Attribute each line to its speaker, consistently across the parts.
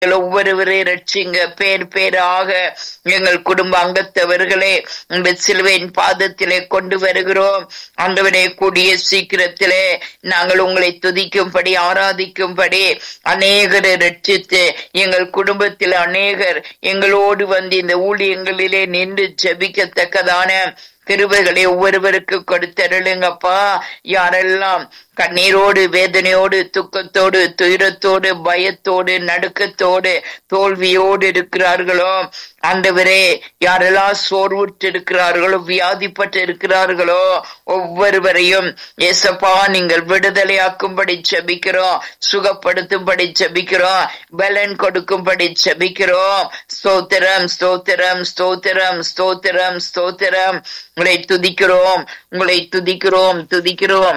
Speaker 1: எங்கள் ஒவ்வொருவரை ரட்சிங்க பேர் பேராக எங்கள் குடும்ப அங்கத்தவர்களே இந்த சிலுவையின் பாதத்திலே கொண்டு வருகிறோம் ஆண்டவரே கூடிய சீக்கிரத்திலே நாங்கள் உங்களை துதிக்கும்படி ஆராதிக்கும்படி அநேகரை ரட்சித்து எங்கள் குடும்பத்தில் அநேகர் எங்களோடு வந்து இந்த ஊழியங்களிலே நின்று ஜெபிக்கத்தக்கதான கிருபைகளை ஒவ்வொருவருக்கு கொடுத்தருளுங்கப்பா யாரெல்லாம் கண்ணீரோடு வேதனையோடு துக்கத்தோடு துயரத்தோடு பயத்தோடு நடுக்கத்தோடு தோல்வியோடு இருக்கிறார்களோ ஆண்டவரே யாரெல்லாம் சோர்வுற்று இருக்கிறார்களோ வியாதிப்பட்டு இருக்கிறார்களோ ஒவ்வொருவரையும் ஏசப்பா நீங்கள் விடுதலையாக்கும்படி ஜெபிக்கிறோம் சுகப்படுத்தும்படி ஜெபிக்கிறோம் பலன் கொடுக்கும்படி ஜெபிக்கிறோம் ஸ்தோத்திரம் ஸ்தோத்திரம் ஸ்தோத்திரம் ஸ்தோத்திரம் ஸ்தோத்திரம் உங்களை துதிக்கிறோம் உங்களை துதிக்கிறோம் துதிக்கிறோம்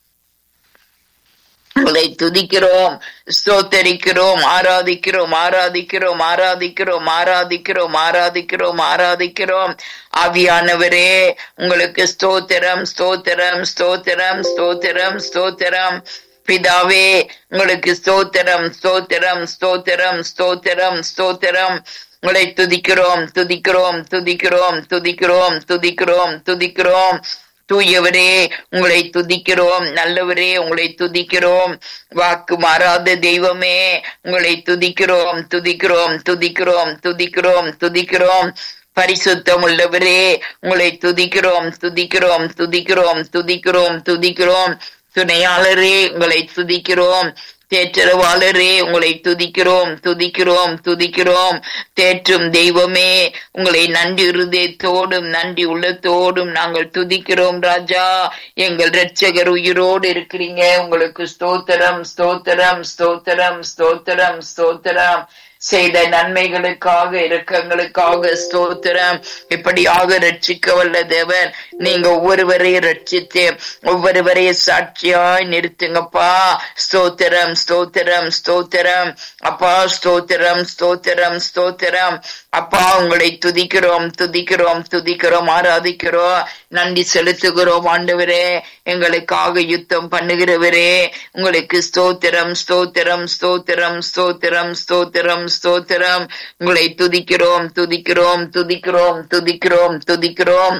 Speaker 1: உங்களை துதிக்கிறோம் ஸ்தோத்தரிக்கிறோம் ஆராதிக்கிறோம் ஆராதிக்கிறோம் ஆராதிக்கிறோம் ஆராதிக்கிறோம் ஆராதிக்கிறோம் ஆராதிக்கிறோம் ஆவியானவரே உங்களுக்கு ஸ்தோத்திரம் ஸ்தோத்திரம் ஸ்தோத்திரம் ஸ்தோத்திரம் ஸ்தோத்திரம் பிதாவே உங்களுக்கு ஸ்தோத்திரம் ஸ்தோத்திரம் ஸ்தோத்திரம் ஸ்தோத்திரம் ஸ்தோத்திரம் உங்களை துதிக்கிறோம் துதிக்கிறோம் துதிக்கிறோம் துதிக்கிறோம் துதிக்கிறோம் துதிக்கிறோம் தூயவரே உங்களை துதிக்கிறோம் நல்லவரே உங்களை துதிக்கிறோம் வாக்கு மாறாத தெய்வமே உங்களை துதிக்கிறோம் துதிக்கிறோம் துதிக்கிறோம் துதிக்கிறோம் துதிக்கிறோம் பரிசுத்தம் உள்ளவரே உங்களை துதிக்கிறோம் துதிக்கிறோம் துதிக்கிறோம் துதிக்கிறோம் துதிக்கிறோம் துணையாளரே உங்களை துதிக்கிறோம் தேற்றரவாளரே உங்களை துதிக்கிறோம் துதிக்கிறோம் துதிக்கிறோம் தேற்றும் தெய்வமே உங்களை நன்றி இருதயத்தோடும் நன்றி உள்ளத்தோடும் நாங்கள் துதிக்கிறோம் ராஜா எங்கள் இரட்சகர் உயிரோடு இருக்கிறீங்க உங்களுக்கு ஸ்தோத்திரம் ஸ்தோத்திரம் ஸ்தோத்திரம் ஸ்தோத்திரம் ஸ்தோத்திரம் செய்த நன்மைகளுக்காக இரக்கங்களுக்காக ஸ்தோத்திரம் இப்படியாக ரட்சிக்க வல்ல தேவன் நீங்க ஒவ்வொருவரையும் ரட்சித்து ஒவ்வொருவரையும் சாட்சியாய் நிறுத்துங்கப்பா ஸ்தோத்திரம் ஸ்தோத்திரம் ஸ்தோத்திரம் அப்பா ஸ்தோத்திரம் ஸ்தோத்திரம் ஸ்தோத்திரம் அப்பா உங்களை துதிக்கிறோம் துதிக்கிறோம் துதிக்கிறோம் ஆராதிக்கிறோம் நன்றி செலுத்துகிறோம் ஆண்டவரே எங்களுக்காக யுத்தம் பண்ணுகிறவரே உங்களுக்கு ஸ்தோத்திரம் ஸ்தோத்திரம் ஸ்தோத்திரம் ஸ்தோத்திரம் ஸ்தோத்திரம் ஸ்தோத்திரம் உங்களை துதிக்கிறோம் துதிக்கிறோம் துதிக்கிறோம் துதிக்கிறோம் துதிக்கிறோம்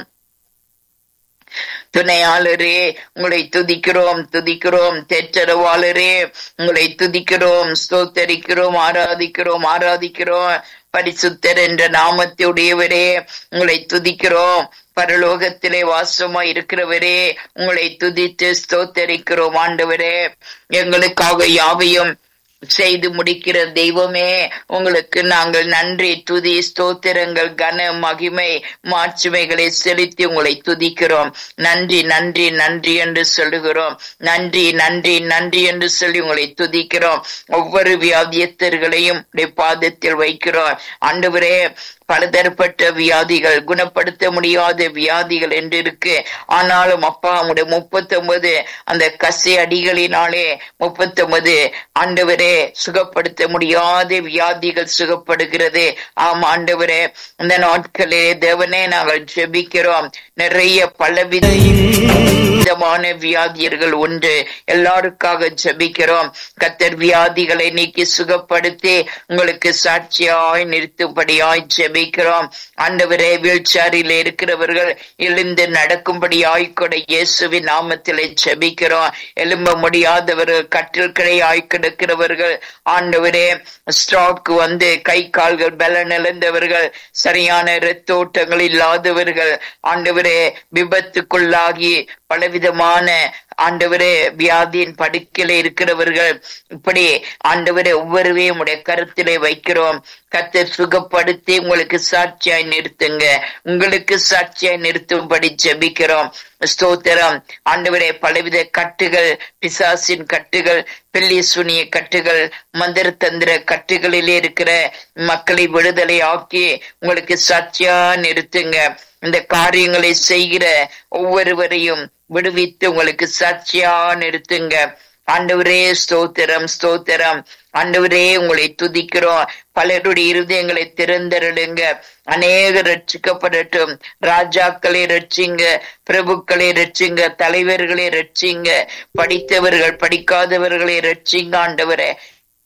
Speaker 1: துணையாளரே உங்களை துதிக்கிறோம் துதிக்கிறோம் தேற்றரவாளரே உங்களை துதிக்கிறோம் ஸ்தோத்தரிக்கிறோம் ஆராதிக்கிறோம் ஆராதிக்கிறோம் பரிசுத்தர் என்ற நாமத்துடையவரே உங்களை துதிக்கிறோம் பரலோகத்திலே வாசமா இருக்கிறவரே உங்களை துதித்து ஸ்தோத்தரிக்கிறோம் ஆண்டவரே எங்களுக்காக யாவையும் செய்து முடிக்கிற தெய்வமே உங்களுக்கு நாங்கள் நன்றி துதி ஸ்தோத்திரங்கள் கன மகிமை மாட்சிமைகளை செலுத்தி உங்களை துதிக்கிறோம் நன்றி நன்றி நன்றி என்று சொல்லுகிறோம் நன்றி நன்றி நன்றி என்று சொல்லி உங்களை துதிக்கிறோம் ஒவ்வொரு வியாதியத்தர்களையும் பாதத்தில் வைக்கிறோம் ஆண்டவரே பலதரப்பட்ட வியாதிகள் குணப்படுத்த முடியாத வியாதிகள் என்று இருக்கு ஆனாலும் அப்பா உங்களுடைய முப்பத்தி ஒன்பது அந்த கசை அடிகளினாலே முப்பத்தி ஒன்பது ஆண்டவரே சுகப்படுத்த முடியாத வியாதிகள் சுகப்படுகிறது ஆம் ஆண்டவரே இந்த நாட்களே தேவனே நாங்கள் ஜெபிக்கிறோம் நிறைய பலவித விதமான வியாதியர்கள் உண்டு எல்லாருக்காக ஜெபிக்கிறோம் கத்தர் வியாதிகளை நீக்கி சுகப்படுத்தி உங்களுக்கு சாட்சியாய் நிறுத்தும்படியாய் ஜெபிக்கிறோம் ஆண்டவரே வீல் சேரில் இருக்கிறவர்கள் எழுந்து நடக்கும்படியாய் கூட இயேசுவின் நாமத்திலே ஜெபிக்கிறோம் எழும்ப முடியாதவர்கள் கட்டில்களை ஆய் கிடக்கிறவர்கள் ஆண்டவரே ஸ்ட்ராக் வந்து கை கால்கள் பலன் இழந்தவர்கள் சரியான இரத்தோட்டங்கள் இல்லாதவர்கள் ஆண்டவரே விபத்துக்குள்ளாகி பலவிதமான ஆண்டவரே வியாதியின் படுக்கையில இருக்கிறவர்கள் இப்படி ஆண்டவரே ஒவ்வொருவையும் உடைய கருத்திலே வைக்கிறோம் கத்தை சுகப்படுத்தி உங்களுக்கு சாட்சியாய் நிறுத்துங்க உங்களுக்கு சாட்சியாய் நிறுத்தும்படி ஜெபிக்கிறோம் ஸ்தோத்திரம் ஆண்டவரே பலவித கட்டுகள் பிசாசின் கட்டுகள் பில்லி சுனிய கட்டுகள் மந்திர தந்திர கட்டுகளிலே இருக்கிற மக்களை விடுதலை ஆக்கி உங்களுக்கு சாட்சியா நிறுத்துங்க இந்த காரியங்களை செய்கிற ஒவ்வொருவரையும் விடுவித்து உங்களுக்கு சாட்சியா நிறுத்துங்க ஆண்டவரே ஸ்தோத்திரம் ஸ்தோத்திரம் ஆண்டவரே உங்களை துதிக்கிறோம் பலருடைய இருதயங்களை திறந்தருளுங்க அநேக ரட்சிக்கப்படட்டும் ராஜாக்களை ரட்சிங்க பிரபுக்களை ரட்சிங்க தலைவர்களை ரட்சிங்க படித்தவர்கள் படிக்காதவர்களை ரட்சிங்க ஆண்டவரே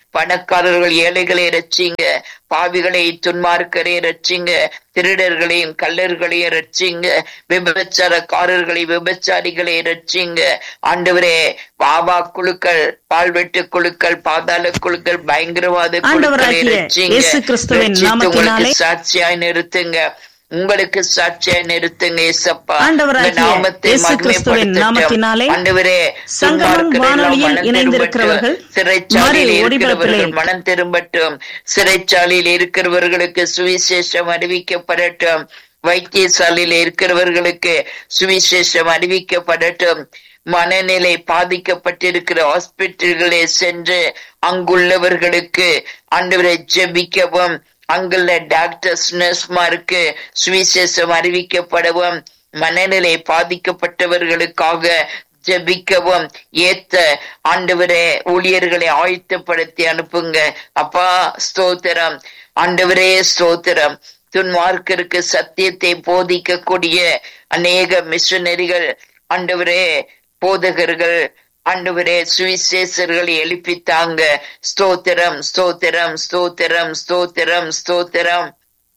Speaker 1: பணக்காரர்கள் ஏழைகளை ரட்சிங்க பாவிகளை துன்மார்க்கரை ரட்சிங்க திருடர்களையும் கல்லர்களையும் ரட்சிங்க விபச்சாரக்காரர்களை விபச்சாரிகளை ரட்சிங்க ஆண்டவரே பாபா குழுக்கள் பால்வெட்டு குழுக்கள் பாதாள குழுக்கள் பயங்கரவாத குழுக்களை
Speaker 2: ஆண்டவராகிய
Speaker 1: ரட்சிங்க
Speaker 2: இயேசு கிறிஸ்துவின்
Speaker 1: ரட்சித்து
Speaker 2: நாமத்தினாலே
Speaker 1: உங்களுக்கு சாட்சியாய் நிறுத்துங்க உங்களுக்கு சாட்சியாய் நிறுத்துங்க ஏசப்பா
Speaker 2: ஆண்டவராகிய
Speaker 1: உங்க நாமத்தை
Speaker 2: இயேசு கிறிஸ்துவின்
Speaker 1: மகிமைப்படுத்தட்டும்.
Speaker 2: நாமத்தினாலே
Speaker 1: ஆண்டவரே
Speaker 2: சங்கமம்
Speaker 1: துன்மார்க்கரை எல்லாம்
Speaker 2: வானொலியில்
Speaker 1: மனம்
Speaker 2: இணைந்திருக்கிறவர்கள்
Speaker 1: திரும்பட்டும். சிறைச்சாலையில்
Speaker 2: மறு ஒளிபரப்பிலே
Speaker 1: இருக்கிறவர்கள் மனம் திரும்பட்டும் சிறைச்சாலையில் இருக்கிறவர்களுக்கு சுவிசேஷம் அறிவிக்கப்படட்டும் வைத்தியசாலையில் இருக்கிறவர்களுக்கு சுவிசேஷம் அறிவிக்கப்படட்டும் மனநிலை பாதிக்கப்பட்டிருக்கிற ஹாஸ்பிட்டல்களே சென்று அங்குள்ளவர்களுக்கு ஆண்டவரை ஜெபிக்கவும் அங்குள்ள டாக்டர்ஸ் நர்ஸ்மாருக்கு சுவிசேஷம் அறிவிக்கப்படவும் மனநிலை பாதிக்கப்பட்டவர்களுக்காக ஜெபிக்கவும் ஏத்த ஆண்டவரே ஊழியர்களை ஆயத்தப்படுத்தி அனுப்புங்க அப்பா ஸ்தோத்திரம் ஆண்டவரே ஸ்தோத்திரம் துன்மார்க்கருக்கு சத்தியத்தை போதிக்கக்கூடிய அநேக மிஷனரிகள் ஆண்டவரே போதகர்கள் ஆண்டவரே சுவிசேஷர்களை எழுப்பித்தாங்க ஸ்தோத்திரம் ஸ்தோத்திரம் ஸ்தோத்திரம் ஸ்தோத்திரம் ஸ்தோத்திரம்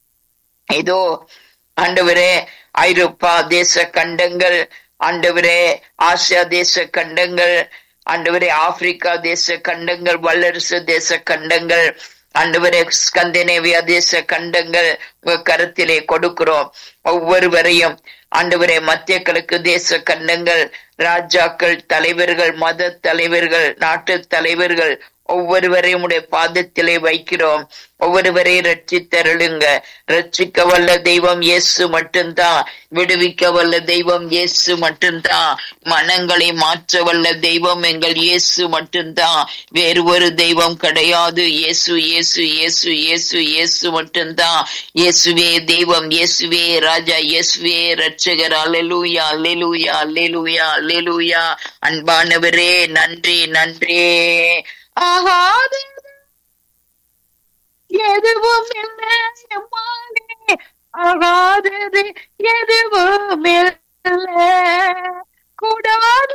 Speaker 1: இதோ ஆண்டவரே ஐரோப்பா தேச கண்டங்கள் ஆண்டவரே ஆசியா தேச கண்டங்கள் ஆண்டவரே ஆப்பிரிக்கா தேச கண்டங்கள் வல்லரசு தேச கண்டங்கள் ஆண்டவரே ஸ்கந்தனேவியா தேச கண்டங்கள் உங்க கருத்திலே கொடுக்கிறோம் ஒவ்வொருவரையும் ஆண்டவரே மத்திய கிழக்கு தேச கண்டங்கள் ராஜாக்கள் தலைவர்கள் மத தலைவர்கள் நாட்டு தலைவர்கள் ஒவ்வொருவரையும் உடைய பாதத்திலே வைக்கிறோம் ஒவ்வொருவரையும் ரட்சித்தருளுங்க ரட்சிக்க வல்ல தெய்வம் இயேசு மட்டும்தான் விடுவிக்க வல்ல தெய்வம் இயேசு மட்டும்தான் மனங்களை மாற்ற வல்ல தெய்வம் எங்கள் இயேசு மட்டும்தான் வேறு ஒரு தெய்வம் கிடையாது இயேசு இயேசு இயேசு இயேசு இயேசு மட்டும்தான் இயேசுவே தெய்வம் இயேசுவே ராஜா இயேசுவே ரட்சகர் அல்லேலூயா அல்லேலூயா அல்லேலூயா அல்லேலூயா அன்பானவரே நன்றி நன்றி ஆகாது எதுவும் இல்லை எம்மானே ஆகாதது எதுவும் இல்லை கூடாதது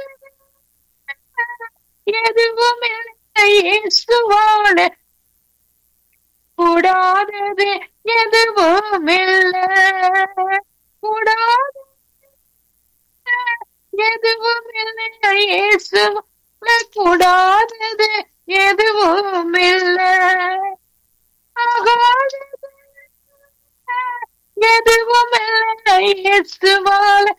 Speaker 1: எதுவும் இல்லை இயேசுவால கூடாதது எதுவும் இல்லை கூடாதது எதுவும் இல்லை இயேசுவால கூடாதது எதுவும் இல்லை ஆகாதது எதுவும் இல்லை இயேசுவால